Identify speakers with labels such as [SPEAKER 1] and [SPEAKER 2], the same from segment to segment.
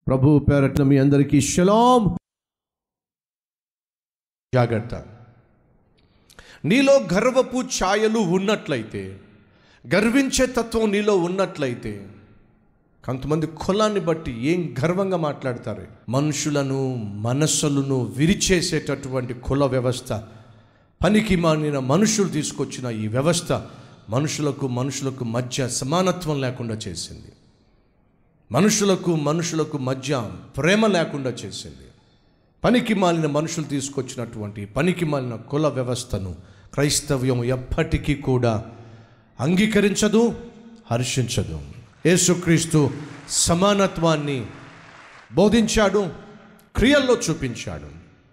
[SPEAKER 1] ప్రభు పేరట్న మీ అందరికీ షలాం జాగ్రత్త నీలో గర్వపు ఛాయలు ఉన్నట్లయితే గర్వించే తత్వం నీలో ఉన్నట్లయితే కొంతమంది కులాన్ని బట్టి ఏం గర్వంగా మాట్లాడతారు మనుషులను మనస్సులను విరిచేసేటటువంటి కుల వ్యవస్థ పనికి మానిన మనుషులు తీసుకొచ్చిన ఈ వ్యవస్థ మనుషులకు మనుషులకు మధ్య సమానత్వం లేకుండా చేసింది మనుషులకు మనుషులకు మధ్య ప్రేమ లేకుండా చేసింది పనికి మాలిన మనుషులు తీసుకొచ్చినటువంటి పనికి మాలిన కుల వ్యవస్థను క్రైస్తవ్యం ఎప్పటికీ కూడా అంగీకరించదు హర్షించదు యేసుక్రీస్తు సమానత్వాన్ని బోధించాడు క్రియల్లో చూపించాడు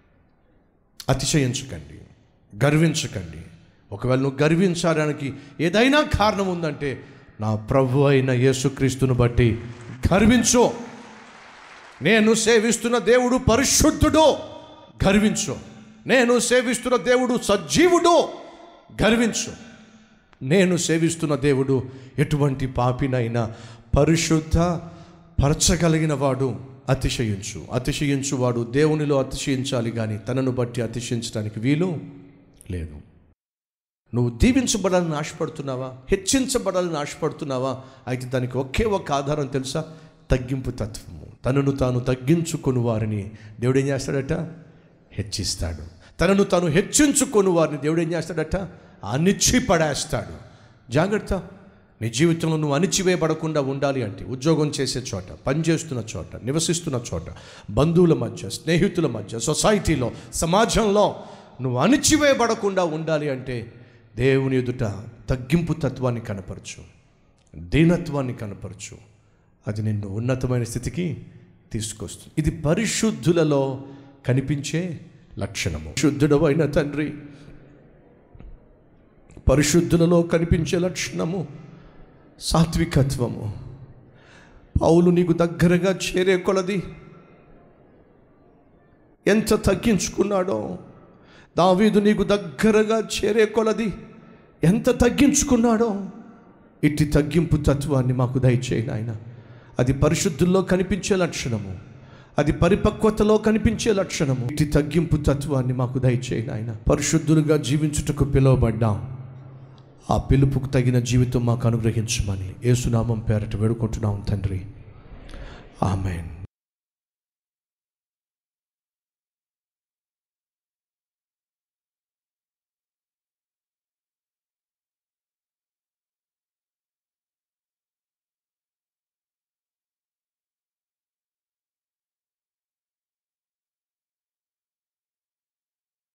[SPEAKER 1] అతిశయించకండి గర్వించకండి ఒకవేళ నువ్వు గర్వించడానికి ఏదైనా కారణం ఉందంటే నా ప్రభు అయిన యేసుక్రీస్తును బట్టి గర్వించు నేను సేవిస్తున్న దేవుడు పరిశుద్ధుడు గర్వించు నేను సేవిస్తున్న దేవుడు సజీవుడు గర్వించు నేను సేవిస్తున్న దేవుడు ఎటువంటి పాపినైనా పరిశుద్ధ పరచగలిగిన వాడు అతిశయించు అతిశయించు వాడు దేవునిలో అతిశయించాలి కానీ తనను బట్టి అతిశయించడానికి వీలు లేదు నువ్వు దీవించబడాలని ఆశపడుతున్నావా హెచ్చించబడాలని ఆశపడుతున్నావా అయితే దానికి ఒకే ఒక ఆధారం తెలుసా తగ్గింపు తత్వము తనను తాను తగ్గించుకొని వారిని దేవుడు ఏం చేస్తాడట హెచ్చిస్తాడు తనను తాను హెచ్చించుకొని వారిని దేవుడు ఏం చేస్తాడట అణిచి పడేస్తాడు జాగ్రత్త నీ జీవితంలో నువ్వు అణిచివేయబడకుండా ఉండాలి అంటే ఉద్యోగం చేసే చోట పనిచేస్తున్న చోట నివసిస్తున్న చోట బంధువుల మధ్య స్నేహితుల మధ్య సొసైటీలో సమాజంలో నువ్వు అణిచివేయబడకుండా ఉండాలి అంటే దేవుని ఎదుట తగ్గింపు తత్వాన్ని కనపరచు దీనత్వాన్ని కనపరచు అది నిన్ను ఉన్నతమైన స్థితికి తీసుకొస్తుంది ఇది పరిశుద్ధులలో కనిపించే లక్షణము శుద్ధుడవైన తండ్రి పరిశుద్ధులలో కనిపించే లక్షణము సాత్వికత్వము పౌలు నీకు దగ్గరగా చేరే కొలది ఎంత తగ్గించుకున్నాడో దావీదు నీకు దగ్గరగా చేరే కొలది ఎంత తగ్గించుకున్నాడో ఇట్టి తగ్గింపు తత్వాన్ని మాకు దయచేయి నాయన అది పరిశుద్ధుల్లో కనిపించే లక్షణము అది పరిపక్వతలో కనిపించే లక్షణము ఇట్టి తగ్గింపు తత్వాన్ని మాకు దయచేయి నాయన పరిశుద్ధులుగా జీవించుటకు పిలువబడ్డాం ఆ పిలుపుకు తగిన జీవితం మాకు అనుగ్రహించమని ఏసునామం పేరట వేడుకుంటున్నాం తండ్రి ఆమెన్